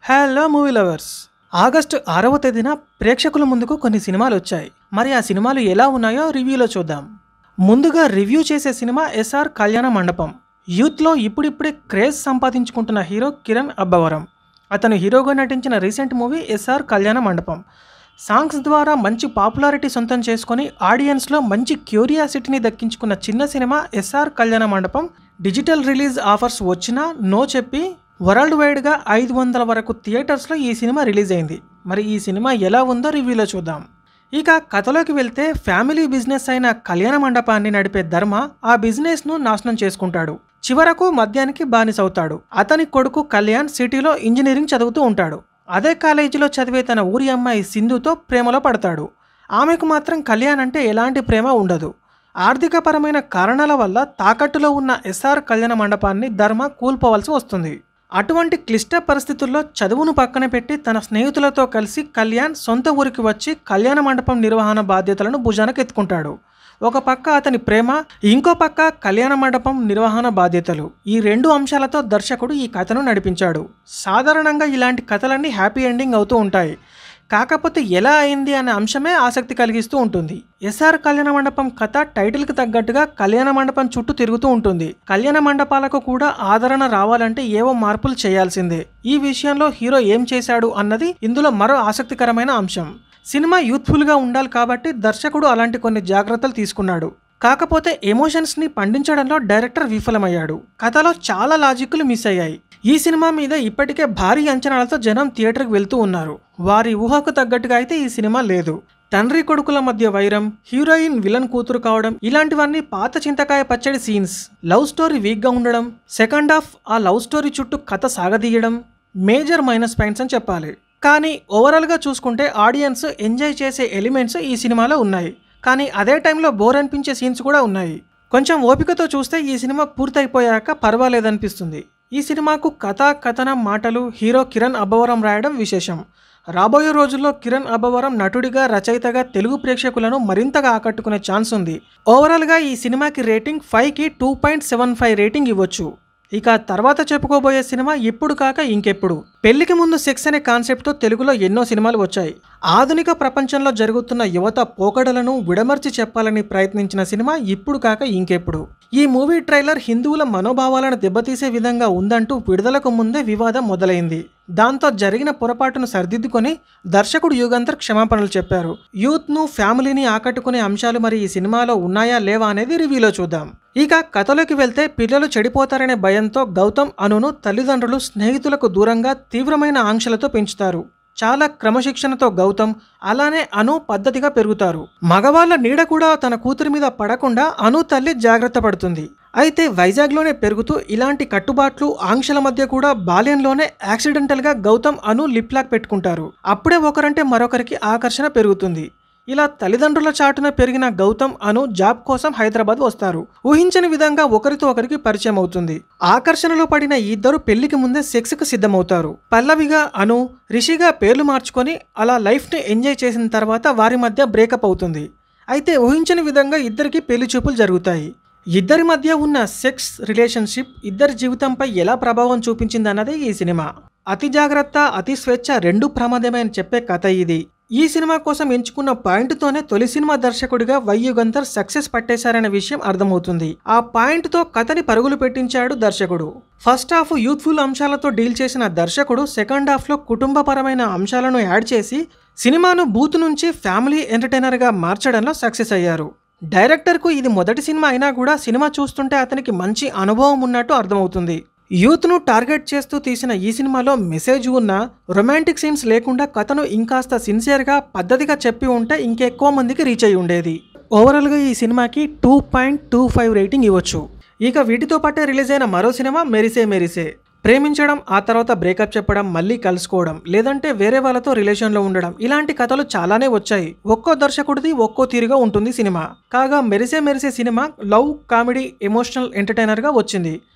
hello movie lovers August ఆరవ తేదీన ప్రేక్షకుల ముందుకు కొన్ని సినిమాలు వచ్చాయి మరి ఆ సినిమాలు ఎలా ఉన్నాయో రివ్యూలో చూద్దాం ముందుగా రివ్యూ చేసే సినిమా ఎస్ఆర్ కళ్యాణ మండపం యూత్లో ఇప్పుడిప్పుడే క్రేజ్ సంపాదించుకుంటున్న హీరో కిరణ్ అబ్బవరం అతను హీరోగా నటించిన రీసెంట్ మూవీ ఎస్ఆర్ కళ్యాణ మండపం సాంగ్స్ ద్వారా మంచి పాపులారిటీ సొంతం చేసుకొని ఆడియన్స్లో మంచి క్యూరియాసిటీని దక్కించుకున్న చిన్న cinema SR Kalyana Mandapam digital release offers వచ్చినా నో చెప్పి వరల్డ్ వైడ్గా ఐదు వందల వరకు థియేటర్స్లో ఈ సినిమా రిలీజ్ అయింది మరి ఈ సినిమా ఎలా ఉందో రివ్యూలో చూద్దాం ఇక కథలోకి వెళ్తే ఫ్యామిలీ బిజినెస్ అయిన కళ్యాణ మండపాన్ని నడిపే ధర్మ ఆ బిజినెస్ను నాశనం చేసుకుంటాడు చివరకు మద్యానికి బానిసవుతాడు అతని కొడుకు కళ్యాణ్ సిటీలో ఇంజనీరింగ్ చదువుతూ ఉంటాడు అదే కాలేజీలో చదివే తన ఊరి అమ్మాయి సింధుతో ప్రేమలో పడతాడు ఆమెకు మాత్రం కళ్యాణ్ అంటే ఎలాంటి ప్రేమ ఉండదు ఆర్థికపరమైన కారణాల వల్ల తాకట్టులో ఉన్న ఎస్ఆర్ కళ్యాణ మండపాన్ని ధర్మ కూల్పోవలసి వస్తుంది అటువంటి క్లిష్ట పరిస్థితుల్లో చదువును పక్కన పెట్టి తన స్నేహితులతో కలిసి కళ్యాణ్ సొంత ఊరికి వచ్చి కళ్యాణ మండపం నిర్వహణ బాధ్యతలను భుజానకెత్తుకుంటాడు ఒక పక్క అతని ప్రేమ ఇంకో పక్క కళ్యాణ మండపం నిర్వహణ బాధ్యతలు ఈ రెండు అంశాలతో దర్శకుడు ఈ కథను నడిపించాడు సాధారణంగా ఇలాంటి కథలన్నీ హ్యాపీ ఎండింగ్ అవుతూ ఉంటాయి కాకపోతే ఎలా అయింది అనే అంశమే ఆసక్తి కలిగిస్తూ ఉంటుంది ఎస్ఆర్ కళ్యాణ మండపం కథ టైటిల్కి తగ్గట్టుగా కళ్యాణ మండపం చుట్టూ తిరుగుతూ ఉంటుంది కళ్యాణ మండపాలకు కూడా ఆదరణ రావాలంటే ఏవో మార్పులు చేయాల్సిందే ఈ విషయంలో హీరో ఏం చేశాడు అన్నది ఇందులో మరో ఆసక్తికరమైన అంశం సినిమా యూత్ఫుల్గా ఉండాలి కాబట్టి దర్శకుడు అలాంటి కొన్ని జాగ్రత్తలు తీసుకున్నాడు కాకపోతే ఎమోషన్స్ని పండించడంలో డైరెక్టర్ విఫలమయ్యాడు కథలో చాలా లాజిక్లు మిస్ అయ్యాయి ఈ సినిమా మీద ఇప్పటికే భారీ అంచనాలతో జనం థియేటర్కి వెళ్తూ ఉన్నారు వారి ఊహకు తగ్గట్టుగా అయితే ఈ సినిమా లేదు తండ్రి కొడుకుల మధ్య వైరం హీరోయిన్ విలన్ కూతురు కావడం ఇలాంటివన్నీ పాత చింతకాయ పచ్చడి సీన్స్ లవ్ స్టోరీ వీక్గా ఉండడం సెకండ్ హాఫ్ ఆ లవ్ స్టోరీ చుట్టూ కథ సాగదీయడం మేజర్ మైనస్ పాయింట్స్ అని చెప్పాలి కానీ ఓవరాల్గా చూసుకుంటే ఆడియన్స్ ఎంజాయ్ చేసే ఎలిమెంట్స్ ఈ సినిమాలో ఉన్నాయి కానీ అదే టైంలో బోర్ అనిపించే సీన్స్ కూడా ఉన్నాయి కొంచెం ఓపికతో చూస్తే ఈ సినిమా పూర్తయిపోయాక పర్వాలేదనిపిస్తుంది ఈ సినిమాకు కథ కథనం మాటలు హీరో కిరణ్ అబ్బవరం రాయడం విశేషం రాబోయే రోజుల్లో కిరణ్ అబ్బవరం నటుడిగా రచయితగా తెలుగు ప్రేక్షకులను మరింతగా ఆకట్టుకునే ఛాన్స్ ఉంది ఓవరాల్గా ఈ సినిమాకి రేటింగ్ ఫైవ్కి two point seven five rating ఇవ్వచ్చు ఇక తర్వాత చెప్పుకోబోయే సినిమా ఇప్పుడు కాక ఇంకెప్పుడు పెళ్లికి ముందు సెక్స్ అనే కాన్సెప్ట్తో తెలుగులో ఎన్నో సినిమాలు వచ్చాయి ఆధునిక ప్రపంచంలో జరుగుతున్న యువత పోకడలను విడమర్చి చెప్పాలని ప్రయత్నించిన సినిమా ఇప్పుడు కాక ఇంకెప్పుడు ఈ మూవీ ట్రైలర్ హిందువుల మనోభావాలను దెబ్బతీసే విధంగా ఉందంటూ విడుదలకు ముందే వివాదం మొదలైంది దాంతో జరిగిన పొరపాటును సరిదిద్దుకొని దర్శకుడు యుగంధర్ క్షమాపణలు చెప్పారు యూత్ను ఫ్యామిలీని ఆకట్టుకునే అంశాలు మరి ఈ సినిమాలో ఉన్నాయా లేవా అనేది రివ్యూలో చూద్దాం ఇక కథలోకి వెళ్తే పిల్లలు చెడిపోతారనే భయంతో గౌతమ్ అనును తల్లిదండ్రులు స్నేహితులకు దూరంగా తీవ్రమైన ఆంక్షలతో పెంచుతారు చాలా క్రమశిక్షణతో గౌతమ్ అలానే అను పద్ధతిగా పెరుగుతారు మగవాళ్ళ నీడ కూడా తన కూతురి మీద పడకుండా అను తల్లి జాగ్రత్త పడుతుంది అయితే వైజాగ్లోనే పెరుగుతూ ఇలాంటి కట్టుబాట్లు ఆంక్షల మధ్య కూడా బాల్యంలోనే యాక్సిడెంటల్గా గౌతమ్ అను లిప్ లాక్ పెట్టుకుంటారు అప్పుడే ఒకరంటే మరొకరికి ఆకర్షణ పెరుగుతుంది ఇలా తల్లిదండ్రుల చాటున పెరిగిన గౌతమ్ అను జాబ్ కోసం హైదరాబాద్ వస్తారు ఊహించని విధంగా ఒకరితో ఒకరికి పరిచయం అవుతుంది ఆకర్షణలో పడిన ఈ ఇద్దరు పెళ్లికి ముందే సెక్స్ కు సిద్ధమవుతారు పల్లవిగా అను రిషిగా పేర్లు మార్చుకొని అలా లైఫ్ ని ఎంజాయ్ చేసిన తర్వాత వారి మధ్య బ్రేకప్ అవుతుంది అయితే ఊహించని విధంగా ఇద్దరికి పెళ్లి చూపులు జరుగుతాయి ఇద్దరి మధ్య ఉన్న సెక్స్ రిలేషన్షిప్ ఇద్దరి జీవితంపై ఎలా ప్రభావం చూపించిందన్నదే ఈ సినిమా అతి జాగ్రత్త అతి స్వేచ్ఛ రెండు ప్రమాదమే అని చెప్పే కథ ఇది ఈ సినిమా కోసం ఎంచుకున్న పాయింట్తోనే తొలి సినిమా దర్శకుడిగా వైయుగంధర్ సక్సెస్ పట్టేశారనే విషయం అర్థమవుతుంది ఆ పాయింట్తో కథని పరుగులు పెట్టించాడు దర్శకుడు ఫస్ట్ హాఫ్ యూత్ఫుల్ అంశాలతో డీల్ చేసిన దర్శకుడు సెకండ్ హాఫ్లో కుటుంబపరమైన అంశాలను యాడ్ చేసి సినిమాను బూత్ నుంచి ఫ్యామిలీ ఎంటర్టైనర్గా మార్చడంలో సక్సెస్ అయ్యారు డైరెక్టర్కు ఇది మొదటి సినిమా అయినా కూడా సినిమా చూస్తుంటే అతనికి మంచి అనుభవం ఉన్నట్టు అర్థమవుతుంది యూత్ను టార్గెట్ చేస్తూ తీసిన ఈ సినిమాలో మెసేజ్ ఉన్న రొమాంటిక్ సీన్స్ లేకుండా కథను ఇంకాస్త సిన్సియర్గా పద్ధతిగా చెప్పి ఉంటే ఇంకెక్కువ మందికి రీచ్ అయి ఉండేది ఓవరాల్గా ఈ సినిమాకి two point two five rating ఇవ్వచ్చు ఇక వీటితో పాటే రిలీజ్ అయిన మరో సినిమా మెరిసే మెరిసే ప్రేమించడం ఆ తర్వాత బ్రేకప్ చెప్పడం మళ్ళీ కలుసుకోవడం లేదంటే వేరే వాళ్ళతో రిలేషన్లో ఉండడం ఇలాంటి కథలు చాలానే వచ్చాయి ఒక్కో దర్శకుడిది ఒక్కో తీరుగా ఉంటుంది సినిమా కాగా మెరిసే మెరిసే సినిమా లవ్ కామెడీ ఎమోషనల్ ఎంటర్టైనర్గా వచ్చింది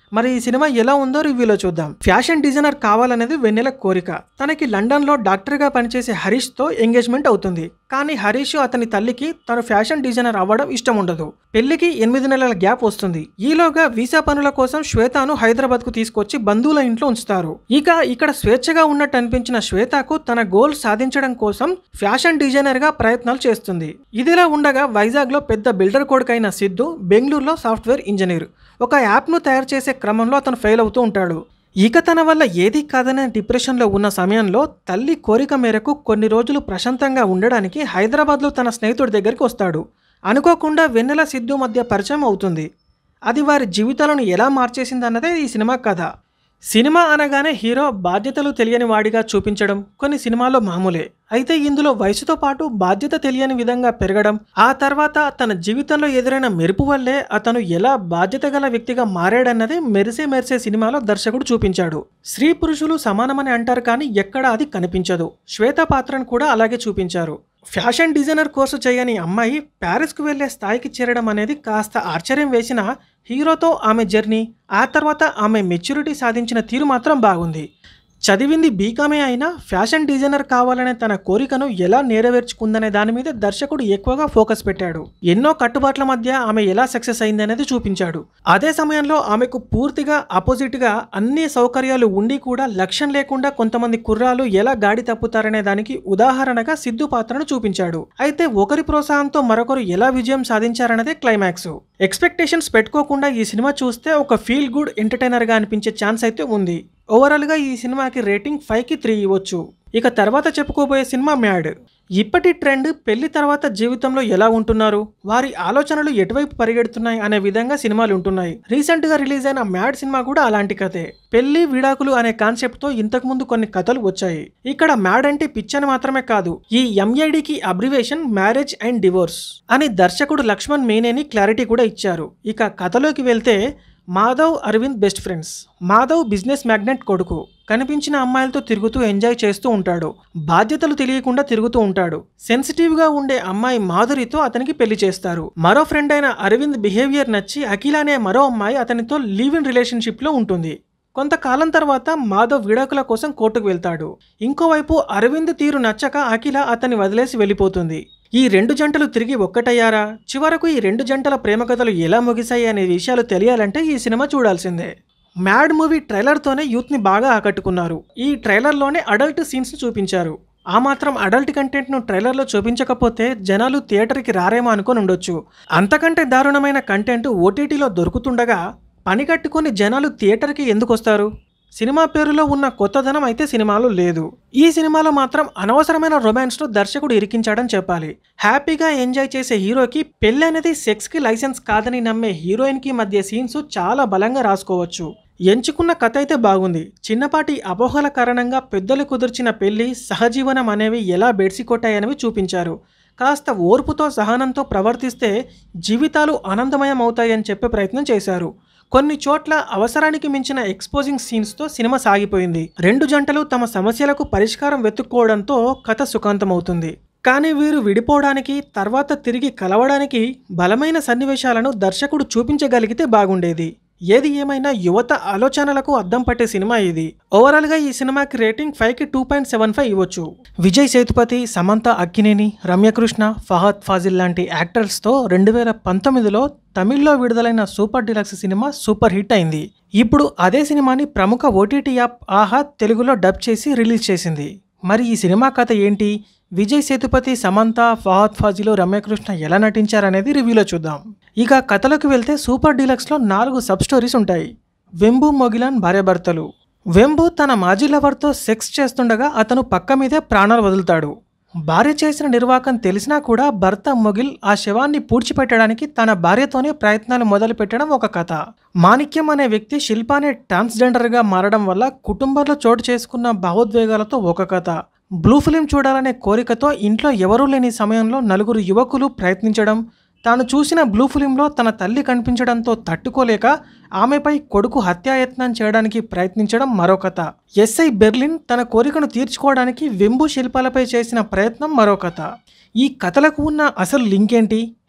మరి ఈ సినిమా ఎలా ఉందో రివ్యూలో చూద్దాం ఫ్యాషన్ డిజైనర్ కావాలనేది వెన్నెల కోరిక తనకి లండన్లో డాక్టర్గా పనిచేసే హరీష్తో ఎంగేజ్మెంట్ అవుతుంది కానీ హరీష్ అతని తల్లికి తను ఫ్యాషన్ డిజైనర్ అవ్వడం ఇష్టం ఉండదు పెళ్లికి ఎనిమిది నెలల గ్యాప్ వస్తుంది ఈలోగా వీసా పనుల కోసం శ్వేతను హైదరాబాద్కు తీసుకొచ్చి బంధువుల ఇంట్లో ఉంచుతారు ఇక ఇక్కడ స్వేచ్ఛగా ఉన్నట్టు అనిపించిన శ్వేతకు తన గోల్ సాధించడం కోసం ఫ్యాషన్ డిజైనర్గా ప్రయత్నాలు చేస్తుంది ఇదిలా ఉండగా వైజాగ్లో పెద్ద బిల్డర్ కొడుకైన సిద్ధు బెంగళూరులో సాఫ్ట్వేర్ ఇంజనీర్ ఒక యాప్ను తయారు చేసే క్రమంలో అతను ఫెయిల్ అవుతూ ఉంటాడు ఇక తన వల్ల ఏది కాదనే డిప్రెషన్లో ఉన్న సమయంలో తల్లి కోరిక మేరకు కొన్ని రోజులు ప్రశాంతంగా ఉండడానికి హైదరాబాద్లో తన స్నేహితుడి దగ్గరికి వస్తాడు అనుకోకుండా వెన్నెల సిద్ధు మధ్య పరిచయం అవుతుంది అది వారి జీవితాలను ఎలా మార్చేసిందన్నదే ఈ సినిమా కథ సినిమా అనగానే హీరో బాధ్యతలు తెలియని వాడిగా చూపించడం కొన్ని సినిమాల్లో మామూలే అయితే ఇందులో వయసుతో పాటు బాధ్యత తెలియని విధంగా పెరగడం ఆ తర్వాత తన జీవితంలో ఎదురైన మెరుపు వల్లే అతను ఎలా బాధ్యత గల వ్యక్తిగా మారాడన్నది మెరిసే మెరిసే సినిమాలో దర్శకుడు చూపించాడు స్త్రీ పురుషులు సమానమని అంటారు కానీ ఎక్కడ అది కనిపించదు శ్వేత పాత్రను కూడా అలాగే చూపించారు ఫ్యాషన్ డిజైనర్ కోర్సు చేయని అమ్మాయి ప్యారిస్కు వెళ్లే స్థాయికి చేరడం అనేది కాస్త ఆశ్చర్యం వేసిన హీరోతో ఆమె జర్నీ ఆ తర్వాత ఆమె మెచ్యూరిటీ సాధించిన తీరు మాత్రం బాగుంది చదివింది బీకామే అయినా ఫ్యాషన్ డిజైనర్ కావాలనే తన కోరికను ఎలా నెరవేర్చుకుందనే దాని మీద దర్శకుడు ఎక్కువగా ఫోకస్ పెట్టాడు ఎన్నో కట్టుబాట్ల మధ్య ఆమె ఎలా సక్సెస్ అయిందనేది చూపించాడు అదే సమయంలో ఆమెకు పూర్తిగా ఆపోజిట్గా అన్ని సౌకర్యాలు ఉండి కూడా లక్ష్యం లేకుండా కొంతమంది కుర్రాలు ఎలా గాడి తప్పుతారనే దానికి ఉదాహరణగా సిద్ధు పాత్రను చూపించాడు అయితే ఒకరి ప్రోత్సాహంతో మరొకరు ఎలా విజయం సాధించారన్నదే క్లైమాక్స్ ఎక్స్పెక్టేషన్స్ పెట్టుకోకుండా ఈ సినిమా చూస్తే ఒక ఫీల్ గుడ్ ఎంటర్టైనర్గా అనిపించే ఛాన్స్ అయితే ఉంది ఓవరాల్గా ఈ సినిమాకి రేటింగ్ ఫైవ్కి త్రీ ఇవ్వచ్చు ఇక తర్వాత చెప్పుకోబోయే సినిమా మ్యాడ్ ఇప్పటి ట్రెండ్ పెళ్లి తర్వాత జీవితంలో ఎలా ఉంటున్నారు వారి ఆలోచనలు ఎటువైపు పరిగెడుతున్నాయి అనే విధంగా సినిమాలు ఉంటున్నాయి రీసెంట్ గా రిలీజ్ అయిన మ్యాడ్ సినిమా కూడా అలాంటి కథే పెళ్లి విడాకులు అనే కాన్సెప్ట్ తో ఇంతకు ముందు కొన్ని కథలు వచ్చాయి ఇక్కడ మ్యాడ్ అంటే పిచ్చని మాత్రమే కాదు ఈ ఎంఏడికి అబ్రివేషన్ మ్యారేజ్ అండ్ డివోర్స్ అని దర్శకుడు లక్ష్మణ్ మీనేని క్లారిటీ కూడా ఇచ్చారు ఇక కథలోకి వెళ్తే Madhav Aravind best friends Madhav business magnet కొడుకు కనిపించిన అమ్మాయిలతో తిరుగుతూ ఎంజాయ్ చేస్తూ ఉంటాడు బాధ్యతలు తెలియకుండా తిరుగుతూ ఉంటాడు సెన్సిటివ్ గా ఉండే అమ్మాయి మాధురితో అతనికి పెళ్లి చేస్తారు మరో ఫ్రెండ్ అయిన అరవింద్ బిహేవియర్ నచ్చి అఖిల అనే మరో అమ్మాయి అతనితో లివ్ ఇన్ రిలేషన్షిప్ లో ఉంటుంది కొంతకాలం తర్వాత మాధవ్ విడాకుల కోసం కోర్టుకు వెళ్తాడు ఇంకోవైపు అరవింద్ తీరు నచ్చక అఖిల అతన్ని వదిలేసి వెళ్ళిపోతుంది ఈ రెండు జంటలు తిరిగి ఒక్కటయ్యారా చివరకు ఈ రెండు జంటల ప్రేమ కథలు ఎలా ముగిశాయి అనే విషయాలు తెలియాలంటే ఈ సినిమా చూడాల్సిందే మ్యాడ్ మూవీ ట్రైలర్తోనే యూత్ని బాగా ఆకట్టుకున్నారు ఈ ట్రైలర్లోనే అడల్ట్ సీన్స్ చూపించారు ఆ మాత్రం అడల్ట్ కంటెంట్ను ట్రైలర్లో చూపించకపోతే జనాలు థియేటర్కి రారేమో అనుకొని ఉండొచ్చు అంతకంటే దారుణమైన కంటెంట్ ఓటీటీలో దొరుకుతుండగా పని కట్టుకొని జనాలు థియేటర్కి ఎందుకు వస్తారు సినిమా పేరులో ఉన్న కొత్తదనం అయితే సినిమాలో లేదు ఈ సినిమాలో మాత్రం అనవసరమైన రొమాన్స్ను దర్శకుడు ఇరికించాడని చెప్పాలి హ్యాపీగా ఎంజాయ్ చేసే హీరోకి పెళ్ళి అనేది సెక్స్కి లైసెన్స్ కాదని నమ్మే హీరోయిన్కి మధ్య సీన్స్ చాలా బలంగా రాసుకోవచ్చు ఎంచుకున్న కథ అయితే బాగుంది చిన్నపాటి అపోహల కారణంగా పెద్దలు కుదిర్చిన పెళ్లి సహజీవనం అనేవి ఎలా బెడ్సి కొట్టాయనేవి చూపించారు కాస్త ఓర్పుతో సహనంతో ప్రవర్తిస్తే జీవితాలు ఆనందమయం అవుతాయని చెప్పే ప్రయత్నం చేశారు కొన్ని చోట్ల అవసరానికి మించిన ఎక్స్పోజింగ్ సీన్స్తో సినిమా సాగిపోయింది రెండు జంటలు తమ సమస్యలకు పరిష్కారం వెతుక్కోవడంతో కథ సుఖాంతమవుతుంది కానీ వీరు విడిపోవడానికి తర్వాత తిరిగి కలవడానికి బలమైన సన్నివేశాలను దర్శకుడు చూపించగలిగితే బాగుండేది ఏది ఏమైనా యువత ఆలోచనలకు అద్దం పట్టే సినిమా ఇది ఓవరాల్ గా ఈ సినిమాకి రేటింగ్ ఫైవ్ కి టూ పాయింట్ సెవెన్ ఫైవ్ ఇవ్వచ్చు విజయ్ సేతుపతి సమంత అక్కినేని రమ్యకృష్ణ ఫహద్ ఫాజిల్ లాంటి యాక్టర్స్తో రెండు వేల పంతొమ్మిదిలో తమిళ్లో విడుదలైన సూపర్ డిలక్స్ సినిమా సూపర్ హిట్ అయింది ఇప్పుడు అదే సినిమాని ప్రముఖ ఓటీటీ యాప్ ఆహా తెలుగులో డబ్ చేసి రిలీజ్ చేసింది మరి ఈ సినిమా కథ ఏంటి విజయ్ సేతుపతి సమంత ఫహద్ ఫాజిలు రమ్యకృష్ణ ఎలా నటించారనేది రివ్యూలో చూద్దాం ఇక కథలోకి వెళ్తే సూపర్ డీలక్స్లో నాలుగు సబ్ స్టోరీస్ ఉంటాయి వెంబు మొగిలాన్ భార్యాభర్తలు వెంబు తన మాజీ లవర్తో సెక్స్ చేస్తుండగా అతను పక్క మీదే ప్రాణాలు వదులుతాడు భార్య చేసిన నిర్వాకం తెలిసినా కూడా భర్త మొగిల్ ఆ శవాన్ని పూడ్చిపెట్టడానికి తన భార్యతోనే ప్రయత్నాలు మొదలు పెట్టడం ఒక కథ మాణిక్యం అనే వ్యక్తి శిల్ప అనే ట్రాన్స్జెండర్గా మారడం వల్ల కుటుంబంలో చోటు చేసుకున్న భావోద్వేగాలతో ఒక కథ బ్లూ ఫిలిం చూడాలనే కోరికతో ఇంట్లో ఎవరూ లేని సమయంలో నలుగురు యువకులు ప్రయత్నించడం తాను చూసిన బ్లూ ఫిలింలో తన తల్లి కనిపించడంతో తట్టుకోలేక ఆమెపై కొడుకు హత్యాయత్నం చేయడానికి ప్రయత్నించడం మరో కథ ఎస్ఐ బెర్లిన్ తన కోరికను తీర్చుకోవడానికి వెంబు శిల్పాలపై చేసిన ప్రయత్నం మరో కథ ఈ కథలకు ఉన్న అసలు లింక్ ఏంటి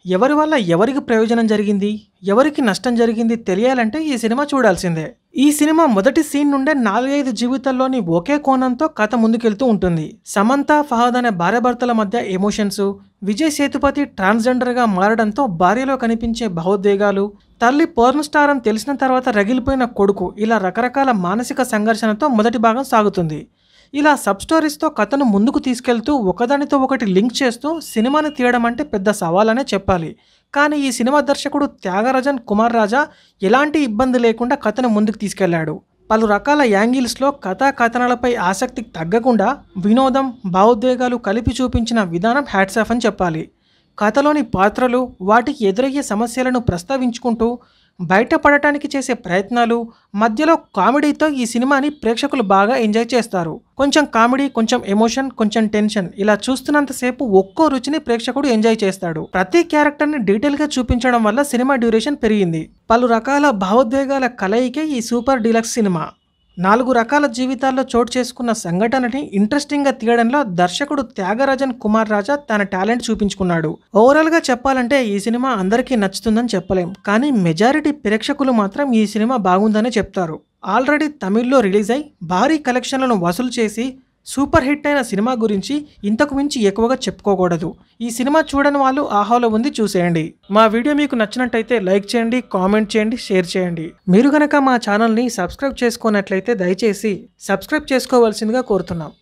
ఎవరి వల్ల ఎవరికి ప్రయోజనం జరిగింది ఎవరికి నష్టం జరిగింది తెలియాలంటే ఈ సినిమా చూడాల్సిందే ఈ సినిమా మొదటి సీన్ నుండే నాలుగైదు జీవితాల్లోని ఒకే కోణంతో కథ ముందుకెళ్తూ ఉంటుంది సమంత ఫహద్ అనే భార్యాభర్తల మధ్య ఎమోషన్స్ విజయ్ సేతుపతి ట్రాన్స్జెండర్గా మారడంతో భార్యలో కనిపించే భావోద్వేగాలు తల్లి పోర్న్ స్టార్ అని తెలిసిన తర్వాత రగిలిపోయిన కొడుకు ఇలా రకరకాల మానసిక సంఘర్షణతో మొదటి భాగం సాగుతుంది ఇలా సబ్ స్టోరీస్తో కథను ముందుకు తీసుకెళ్తూ ఒకదానితో ఒకటి లింక్ చేస్తూ సినిమాని తీయడం అంటే పెద్ద సవాలనే చెప్పాలి కానీ ఈ సినిమా దర్శకుడు త్యాగరాజన్ కుమార్ రాజా ఎలాంటి ఇబ్బంది లేకుండా కథను ముందుకు తీసుకెళ్లాడు పలు రకాల యాంగిల్స్లో కథా కథనాలపై ఆసక్తి తగ్గకుండా వినోదం భావోద్వేగాలు కలిపి చూపించిన విధానం హ్యాట్సాఫ్ అని చెప్పాలి కథలోని పాత్రలు వాటికి ఎదురయ్యే సమస్యలను ప్రస్తావించుకుంటూ బయటపడటానికి చేసే ప్రయత్నాలు మధ్యలో కామెడీతో ఈ సినిమాని ప్రేక్షకులు బాగా ఎంజాయ్ చేస్తారు కొంచెం కామెడీ కొంచెం ఎమోషన్ కొంచెం టెన్షన్ ఇలా చూస్తున్నంతసేపు ఒక్కో రుచిని ప్రేక్షకుడు ఎంజాయ్ చేస్తాడు ప్రతి క్యారెక్టర్ని డీటెయిల్గా చూపించడం వల్ల సినిమా డ్యూరేషన్ పెరిగింది పలు రకాల భావోద్వేగాల కలయికే ఈ సూపర్ డీలక్స్ సినిమా నాలుగు రకాల జీవితాల్లో చోటు చేసుకున్న సంఘటనని ఇంట్రెస్టింగ్గా తీయడంలో దర్శకుడు త్యాగరాజన్ కుమార్ రాజా తన టాలెంట్ చూపించుకున్నాడు ఓవరాల్గా చెప్పాలంటే ఈ సినిమా అందరికీ నచ్చుతుందని చెప్పలేం కానీ మెజారిటీ ప్రేక్షకులు మాత్రం ఈ సినిమా బాగుందనే చెప్తారు ఆల్రెడీ తమిళ్లో రిలీజ్ అయి భారీ కలెక్షన్లను వసూలు చేసి సూపర్ హిట్ అయిన సినిమా గురించి ఇంతకు మించి ఎక్కువగా చెప్పుకోకూడదు ఈ సినిమా చూడని వాళ్ళు ఆహాలో ఉంది చూసేయండి మా వీడియో మీకు నచ్చినట్టయితే లైక్ చేయండి కామెంట్ చేయండి షేర్ చేయండి మీరు గనక మా ఛానల్ని సబ్స్క్రైబ్ చేసుకున్నట్లయితే దయచేసి సబ్స్క్రైబ్ చేసుకోవాల్సిందిగా కోరుతున్నాం